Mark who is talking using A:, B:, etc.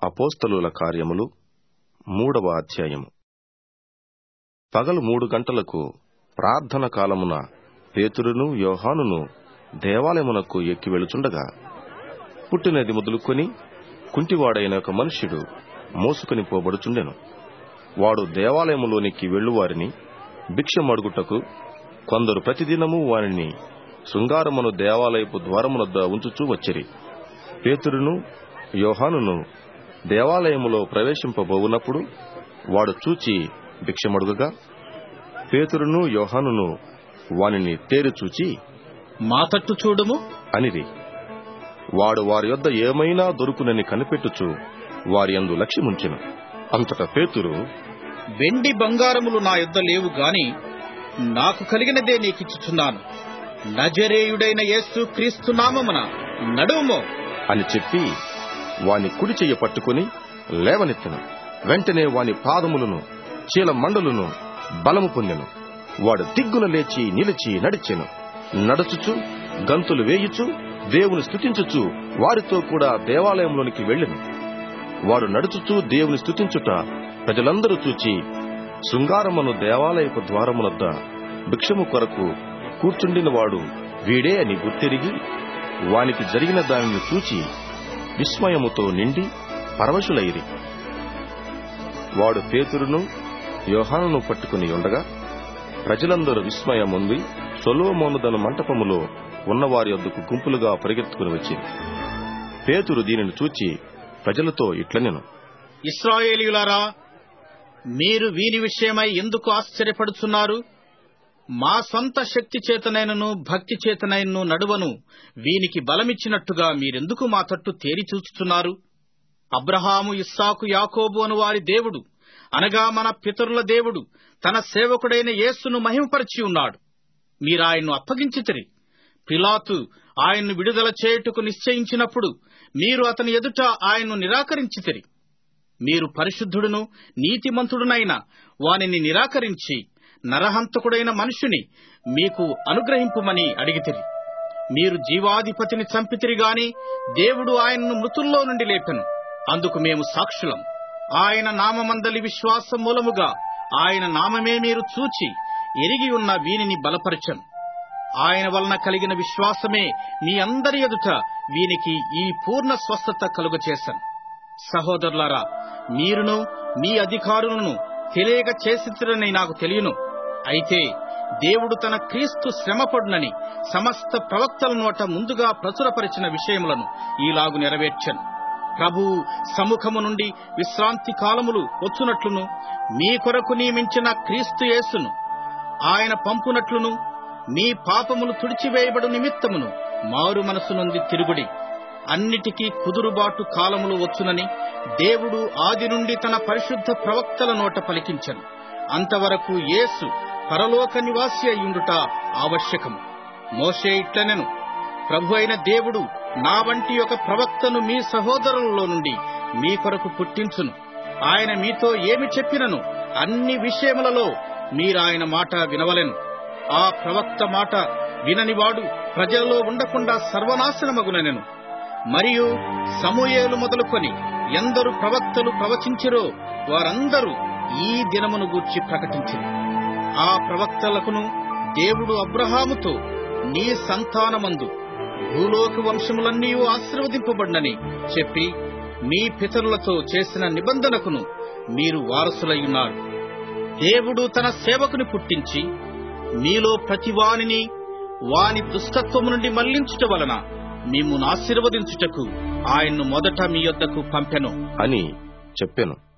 A: అపోస్తలుల కార్యములు మూడవ అధ్యాయము పగలు మూడు గంటలకు ప్రార్థన కాలమున పేతురును యోహానును దేవాలయమునకు ఎక్కి వెళుచుండగా పుట్టినది మొదలుకొని కుంటివాడైన ఒక మనుష్యుడు మోసుకొని పోబడుచుండెను వాడు దేవాలయములోనికి వెళ్ళువారిని భిక్షమడుగుటకు కొందరు ప్రతిదినము వారిని శృంగారమును దేవాలయపు ద్వారమునద్ద ఉంచుచూ వచ్చిరి పేతురును యోహానును దేవాలయములో ప్రవేశింపబోవునప్పుడు వాడు చూచి భిక్షమడుగగా పేతురును యోహానును వానిని తేరి చూచి
B: మా తట్టు చూడుము
A: అనిరి వాడు వారి యొద్ద ఏమైనా దొరుకునని కనిపెట్టుచు వారి యందు లక్ష్యముంచెను అంతట పేతురు
B: వెండి బంగారములు నా యొద్ద లేవు గాని నాకు కలిగినదే నీకిచ్చుచున్నాను నజరేయుడైన యేసు క్రీస్తు నామమున నడువుమో
A: అని చెప్పి వాని కుడి చెయ్య పట్టుకుని లేవనెత్తెను వెంటనే వాని పాదములను చీల మండలును బలము పొందెను వాడు దిగ్గున లేచి నిలిచి నడిచెను నడుచుచు గంతులు వేయుచు దేవుని స్తుతించుచు వారితో కూడా దేవాలయంలోనికి వెళ్ళెను వాడు నడుచుచూ దేవుని స్తుతించుట ప్రజలందరూ చూచి శృంగారమును దేవాలయపు ద్వారమునద్ద భిక్షము కొరకు కూర్చుండిన వాడు వీడే అని గుర్తెరిగి వానికి జరిగిన దానిని చూచి విస్మయముతో నిండి పరవశులైరి వాడు పేతురును యోహానును పట్టుకుని ఉండగా ప్రజలందరూ విస్మయముంది సొలోమోనుదను మంటపములో ఉన్నవారి వద్దకు గుంపులుగా పరిగెత్తుకుని వచ్చింది పేతురు దీనిని చూచి ప్రజలతో ఇట్లనెను
B: ఇస్రాయేలీయులారా మీరు వీని విషయమై ఎందుకు ఆశ్చర్యపడుచున్నారు మా సొంత శక్తి చేతనైనను భక్తి చేతనైనను నడువను వీనికి బలమిచ్చినట్టుగా మీరెందుకు మా తట్టు తేరి చూచుచున్నారు అబ్రహాము ఇస్సాకు యాకోబు అను వారి దేవుడు అనగా మన పితరుల దేవుడు తన సేవకుడైన యేసును మహిమపరిచి ఉన్నాడు మీరాయన్ను అప్పగించితిరి పిలాతు ఆయన్ను విడుదల చేయుటకు నిశ్చయించినప్పుడు మీరు అతని ఎదుట ఆయన్ను నిరాకరించితిరి మీరు పరిశుద్ధుడును నీతిమంతుడునైన వానిని నిరాకరించి నరహంతకుడైన మనుషుని మీకు అనుగ్రహింపుమని అడిగితిరి మీరు జీవాధిపతిని చంపితిరి గాని దేవుడు ఆయన్ను మృతుల్లో నుండి లేపెను అందుకు మేము సాక్షులం ఆయన నామమందలి విశ్వాసం మూలముగా ఆయన నామమే మీరు చూచి ఎరిగి ఉన్న వీనిని బలపరచను ఆయన వలన కలిగిన విశ్వాసమే మీ అందరి ఎదుట వీనికి ఈ పూర్ణ స్వస్థత కలుగచేశాను సహోదరులారా మీరును మీ అధికారులను తెలియక చేసిరని నాకు తెలియను అయితే దేవుడు తన క్రీస్తు శ్రమపడునని సమస్త ప్రవక్తల నోట ముందుగా ప్రచురపరిచిన విషయములను ఈలాగు నెరవేర్చను ప్రభువు సముఖము నుండి విశ్రాంతి కాలములు వచ్చునట్లును మీ కొరకు నియమించిన క్రీస్తు యేసును ఆయన పంపునట్లును మీ పాపములు తుడిచివేయబడు నిమిత్తమును మారు మనసు నుండి తిరుగుడి అన్నిటికీ కుదురుబాటు కాలములు వచ్చునని దేవుడు ఆది నుండి తన పరిశుద్ధ ప్రవక్తల నోట పలికించను అంతవరకు యేసు పరలోక నివాసి అయ్యుండుట ఆవశ్యకము మోషే ఇట్లనెను ప్రభు అయిన దేవుడు నా వంటి ఒక ప్రవక్తను మీ సహోదరులలో నుండి మీ కొరకు పుట్టించును ఆయన మీతో ఏమి చెప్పినను అన్ని విషయములలో మీరాయన మాట వినవలెను ఆ ప్రవక్త మాట విననివాడు ప్రజలలో ఉండకుండా సర్వనాశనమగునెను మరియు సమూయేలు మొదలుకొని ఎందరు ప్రవక్తలు ప్రవచించిరో వారందరూ ఈ దినమును గూర్చి ప్రకటించింది ఆ ప్రవక్తలకును దేవుడు అబ్రహాముతో నీ సంతానమందు భూలోక వంశములన్నీ ఆశీర్వదింపబడినని చెప్పి మీ పితరులతో చేసిన నిబంధనకును మీరు వారసులయ్యున్నారు దేవుడు తన సేవకుని పుట్టించి మీలో ప్రతివానిని వాని దుష్టత్వము నుండి మళ్లించుట వలన మిమ్మును ఆశీర్వదించుటకు ఆయన్ను మొదట మీ యొద్దకు పంపెను
A: అని చెప్పెను